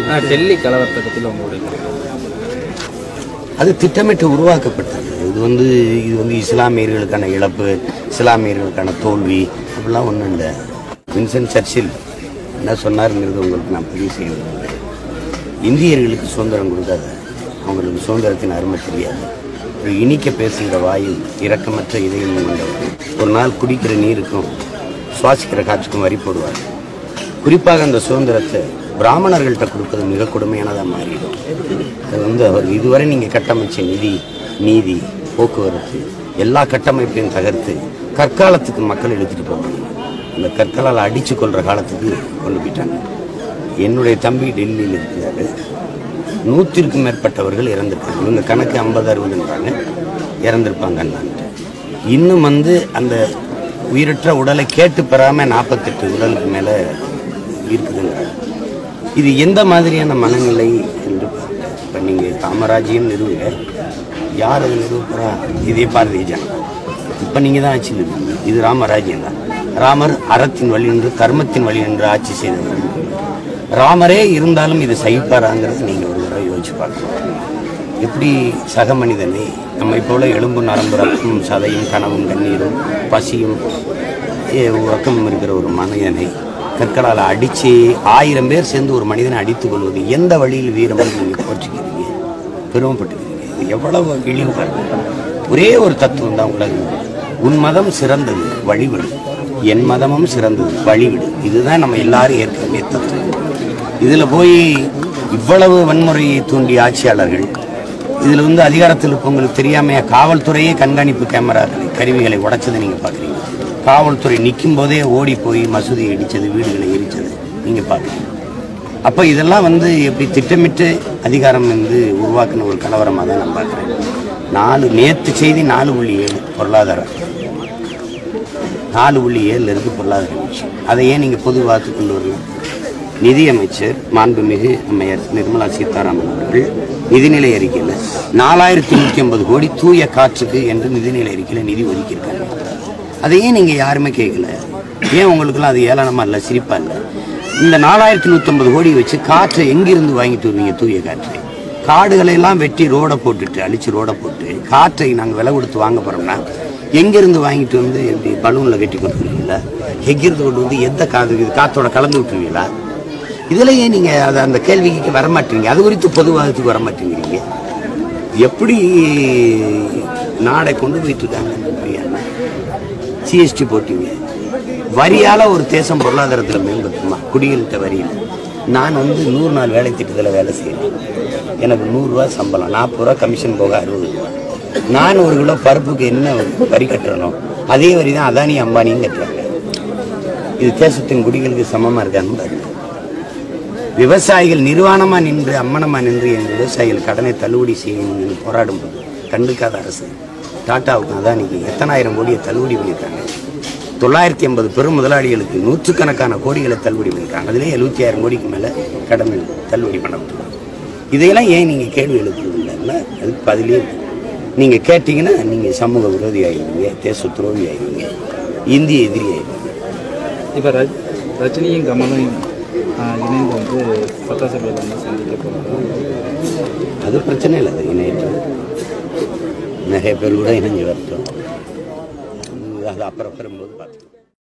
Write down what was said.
ஆ, டெல்லி கலவரத்தை பற்றியில் உங்களுடைய கருத்து. அது திட்டமிட்டு உருவாக்கப்பட்டது இது வந்து இது வந்து இஸ்லாமியர்களுக்கான இழப்பு இஸ்லாமியர்களுக்கான தோல்வி அப்படிலாம் ஒன்றும் இல்லை வின்சென்ட் சர்ச்சில் என்ன சொன்னாருங்கிறது உங்களுக்கு நான் பதிவு செய்யவில்லை இந்தியர்களுக்கு சுதந்திரம் கொடுக்காத அவங்களுக்கு சுதந்திரத்தின் அருமை தெரியாது ஒரு இனிக்க பேசுகிற வாயில் இரக்கமற்ற இதயம் கொண்டவர் ஒரு நாள் குடிக்கிற நீருக்கும் சுவாசிக்கிற காற்றுக்கும் வரி போடுவார் குறிப்பாக அந்த சுதந்திரத்தை பிராமணர்கள்ட்ட கொடுப்பது மிக கொடுமையானதாக மாறிடும் அது வந்து அவர் இதுவரை நீங்கள் கட்டமைச்ச நிதி நீதி போக்குவரத்து எல்லா கட்டமைப்பையும் தகர்த்து கற்காலத்துக்கு மக்கள் எடுத்துகிட்டு போவாங்க அந்த கற்களால் அடித்து கொள்கிற காலத்துக்கு கொண்டு போயிட்டாங்க என்னுடைய தம்பி டெல்லியில் இருக்கிறாரு நூற்றிற்கும் மேற்பட்டவர்கள் இறந்திருக்காங்க இவங்க கணக்கு ஐம்பது அறுபதுன்றாங்க இறந்திருப்பாங்கன்னான்ட்டு இன்னும் வந்து அந்த உயிரற்ற உடலை கேட்டு பெறாமல் நாற்பத்தெட்டு உடலுக்கு மேலே இருக்குதுங்கிறாங்க இது எந்த மாதிரியான மனநிலை என்று இப்போ நீங்கள் காமராஜியம் நிறுவுக யார் அதை நிறுவப்போறா இதே பாரதிய ஜனதா இப்போ நீங்கள் தான் ஆட்சியில் இருக்கீங்க இது ராமராஜ்யம் தான் ராமர் அறத்தின் வழி நின்று கர்மத்தின் வழி நின்று ஆட்சி செய்தவர் ராமரே இருந்தாலும் இது சகிப்பாராங்கிறது நீங்கள் ஒரு தடவை யோசிச்சு பார்க்கணும் எப்படி சக மனிதனை நம்மை போல எலும்பு நரம்பு ரத்தமும் சதையும் கனவும் கண்ணீரும் பசியும் ஏ, உறக்கமும் இருக்கிற ஒரு மனிதனை கற்களால் அடித்து ஆயிரம் பேர் சேர்ந்து ஒரு மனிதனை அடித்துக் கொள்வது எந்த வழியில் வீரம் நீங்கள் போற்றிக்கிறீங்க பெருமைப்பட்டுக்கிறீங்க இது எவ்வளவு இழிவு பாருங்க ஒரே ஒரு தத்துவம் தான் உலகம் உன் மதம் சிறந்தது வழிவிடு என் மதமும் சிறந்தது வழிவிடு இதுதான் நம்ம எல்லாரும் ஏற்கனவே தத்துவம் இதில் போய் இவ்வளவு வன்முறையை தூண்டிய ஆட்சியாளர்கள் இதில் வந்து அதிகாரத்தில் இருப்பவங்களுக்கு தெரியாமையா காவல்துறையே கண்காணிப்பு கேமராக்களை கருவிகளை உடைச்சதை நீங்கள் பார்க்குறீங்க காவல்துறை நிற்கும் போதே ஓடி போய் மசூதியை இடித்தது வீடுகளை எரிச்சது நீங்கள் பார்க்குறீங்க அப்போ இதெல்லாம் வந்து எப்படி திட்டமிட்டு அதிகாரம் வந்து உருவாக்குன ஒரு கலவரமாக தான் நான் பார்க்குறேன் நாலு நேற்று செய்தி நாலு புள்ளி ஏழு பொருளாதாரம் நாலு புள்ளி ஏழில் இருக்கு பொருளாதார வீழ்ச்சி அதை ஏன் நீங்கள் பொதுவாக கொண்டு வரலாம் நிதியமைச்சர் மாண்புமிகு அம்மையார் நிர்மலா சீதாராமன் அவர்கள் நிதிநிலை அறிக்கையில் நாலாயிரத்தி நூற்றி ஐம்பது கோடி தூய காற்றுக்கு என்று நிதிநிலை அறிக்கையில் நிதி ஒதுக்கியிருக்காங்க அதை ஏன் நீங்கள் யாருமே கேட்கல ஏன் உங்களுக்குலாம் அது ஏளனமா இல்லை சிரிப்பா இல்லை இந்த நாலாயிரத்தி நூற்றம்பது கோடி வச்சு காற்றை எங்கிருந்து வாங்கிட்டு வருவீங்க தூய காற்றை காடுகளை எல்லாம் வெட்டி ரோடை போட்டுட்டு அழிச்சு ரோடை போட்டு காற்றை நாங்கள் விலை கொடுத்து வாங்க போறோம்னா எங்கிருந்து வாங்கிட்டு வந்து எப்படி பலூனில் கட்டி கொடுத்துருவீங்களா எங்கிருந்து கொண்டு வந்து எந்த காது இது காத்தோட கலந்து விட்டுருவீங்களா இதுல ஏன் நீங்க அதை அந்த கேள்விக்கு வரமாட்டீங்க அது குறித்து பொதுவாதத்துக்கு வரமாட்டேங்கிறீங்க எப்படி நாடை கொண்டு போயிட்டு இருக்காங்க சிஎஸ்டி போட்டீங்க வரியால ஒரு தேசம் பொருளாதாரத்தில் மேம்படுத்துமா குடிகளிட்ட வரியில் நான் வந்து நூறு நாள் வேலை திட்டத்தில் வேலை செய்யறேன் எனக்கு நூறுரூவா சம்பளம் நாற்பது ரூபா கமிஷன் போக அறுபது ரூபா நான் ஒரு கிலோ பருப்புக்கு என்ன வரி கட்டுறனோ அதே வரி தான் அதானி அம்பானியும் கட்டுறாங்க இது தேசத்தின் குடிகளுக்கு சமமா இருக்கான்னு பாருங்க விவசாயிகள் நிர்வாணமா நின்று அம்மனமா நின்று என் விவசாயிகள் கடனை தள்ளுபடி செய்யணும் என்று போராடும் போது கண்டுக்காத அரசு டாட்டாவுக்கு அதானிக்கு எத்தனாயிரம் கோடியை தள்ளுபடி பண்ணியிருக்காங்க தொள்ளாயிரத்தி ஐம்பது பெரும் முதலாளிகளுக்கு நூற்றுக்கணக்கான கோடிகளை தள்ளுபடி பண்ணியிருக்காங்க அதிலே எழுபத்தி ஆயிரம் கோடிக்கு மேலே கடன் தள்ளுபடி பண்ணப்பட்டுள்ளது இதையெல்லாம் ஏன் நீங்கள் கேள்வி எழுப்புறது இல்லைல்ல அதுக்கு பதிலே இல்லை. நீங்கள் கேட்டிங்கன்னா நீங்கள் சமூக விரோதி ஆயிடுவீங்க தேச துரோகி ஆயிடுவீங்க இந்திய எதிரி ஆயிடுவீங்க இப்போ ரஜ் ரஜினியும் கமலும் ஆ, இணைந்து வந்து சட்டசபையில் வந்து சந்திக்க போகிறாங்க அது பிரச்சனை இல்லை அது இணையட்டும் நிறைய பேர் கூட இணைஞ்சு வரட்டும் அது அப்புறம் பெறும்போது பார்த்துக்கலாம்